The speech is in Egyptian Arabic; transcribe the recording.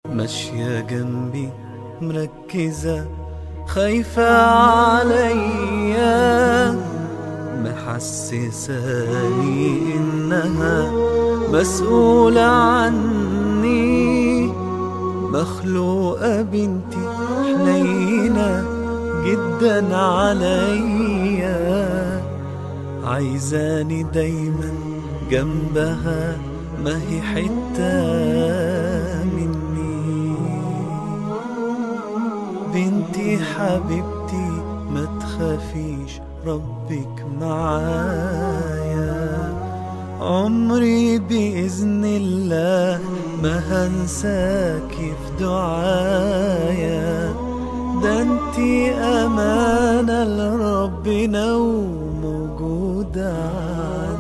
ماشية جنبي مركزة خايفة عليا محسساني إنها مسؤولة عني مخلوقة بنتي حنينة جدا عليا عايزاني دايما جنبها ما هي حتة مني بنتي حبيبتي ما تخافيش ربك معايا عمري بإذن الله ما هنساكي في دعايا ده انتي أمانة لربنا وموجودة